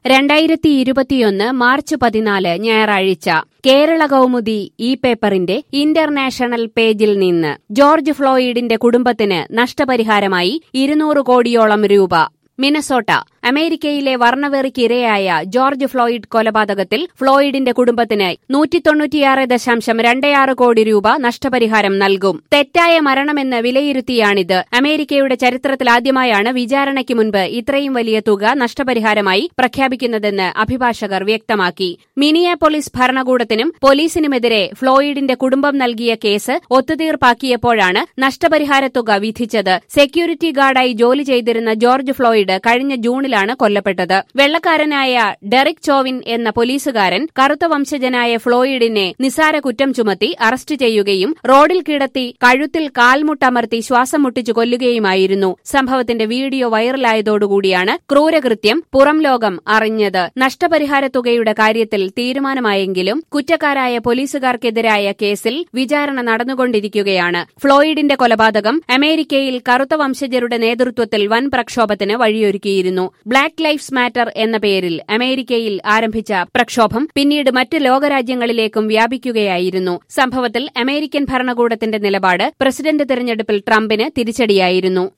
രണ്ടായിരത്തി ഇരുപത്തിയൊന്ന് മാർച്ച് പതിനാല് ഞായറാഴ്ച കേരള കൗമുദി ഈ പേപ്പറിന്റെ ഇന്റർനാഷണൽ പേജിൽ നിന്ന് ജോർജ് ഫ്ലോയിഡിന്റെ കുടുംബത്തിന് നഷ്ടപരിഹാരമായി ഇരുന്നൂറ് കോടിയോളം രൂപ മിനസോട്ട അമേരിക്കയിലെ വർണ്ണവെറിക്ക് ഇരയായ ജോർജ് ഫ്ലോയിഡ് കൊലപാതകത്തിൽ ഫ്ലോയിഡിന്റെ കുടുംബത്തിന് നൂറ്റി തൊണ്ണൂറ്റിയാറ് ദശാംശം രണ്ടേയാറ് കോടി രൂപ നഷ്ടപരിഹാരം നൽകും തെറ്റായ മരണമെന്ന് വിലയിരുത്തിയാണിത് അമേരിക്കയുടെ ചരിത്രത്തിലാദ്യമായാണ് വിചാരണയ്ക്ക് മുൻപ് ഇത്രയും വലിയ തുക നഷ്ടപരിഹാരമായി പ്രഖ്യാപിക്കുന്നതെന്ന് അഭിഭാഷകർ വ്യക്തമാക്കി മിനിയാപോളിസ് ഭരണകൂടത്തിനും പോലീസിനുമെതിരെ ഫ്ലോയിഡിന്റെ കുടുംബം നൽകിയ കേസ് ഒത്തുതീർപ്പാക്കിയപ്പോഴാണ് നഷ്ടപരിഹാരത്തുക വിധിച്ചത് സെക്യൂരിറ്റി ഗാർഡായി ജോലി ചെയ്തിരുന്ന ജോർജ് ഫ്ലോയിഡ് കഴിഞ്ഞ ജൂണിലാണ് കൊല്ലപ്പെട്ടത് വെള്ളക്കാരനായ ഡെറിക് ചോവിൻ എന്ന പോലീസുകാരൻ കറുത്ത വംശജനായ ഫ്ലോയിഡിനെ നിസാര കുറ്റം ചുമത്തി അറസ്റ്റ് ചെയ്യുകയും റോഡിൽ കിടത്തി കഴുത്തിൽ കാൽമുട്ടമർത്തി ശ്വാസം മുട്ടിച്ചു കൊല്ലുകയുമായിരുന്നു സംഭവത്തിന്റെ വീഡിയോ വൈറലായതോടുകൂടിയാണ് ക്രൂരകൃത്യം പുറം ലോകം അറിഞ്ഞത് നഷ്ടപരിഹാരത്തുകയുടെ കാര്യത്തിൽ തീരുമാനമായെങ്കിലും കുറ്റക്കാരായ പോലീസുകാർക്കെതിരായ കേസിൽ വിചാരണ നടന്നുകൊണ്ടിരിക്കുകയാണ് ഫ്ലോയിഡിന്റെ കൊലപാതകം അമേരിക്കയിൽ കറുത്ത വംശജരുടെ നേതൃത്വത്തിൽ വൻ പ്രക്ഷോഭത്തിന് വഴിയൊരുക്കിയിരുന്നു ബ്ലാക്ക് ലൈഫ്സ് മാറ്റർ എന്ന പേരിൽ അമേരിക്കയിൽ ആരംഭിച്ച പ്രക്ഷോഭം പിന്നീട് മറ്റ് ലോകരാജ്യങ്ങളിലേക്കും വ്യാപിക്കുകയായിരുന്നു സംഭവത്തിൽ അമേരിക്കൻ ഭരണകൂടത്തിന്റെ നിലപാട് പ്രസിഡന്റ് തെരഞ്ഞെടുപ്പിൽ ട്രംപിന് തിരിച്ചടിയായിരുന്നു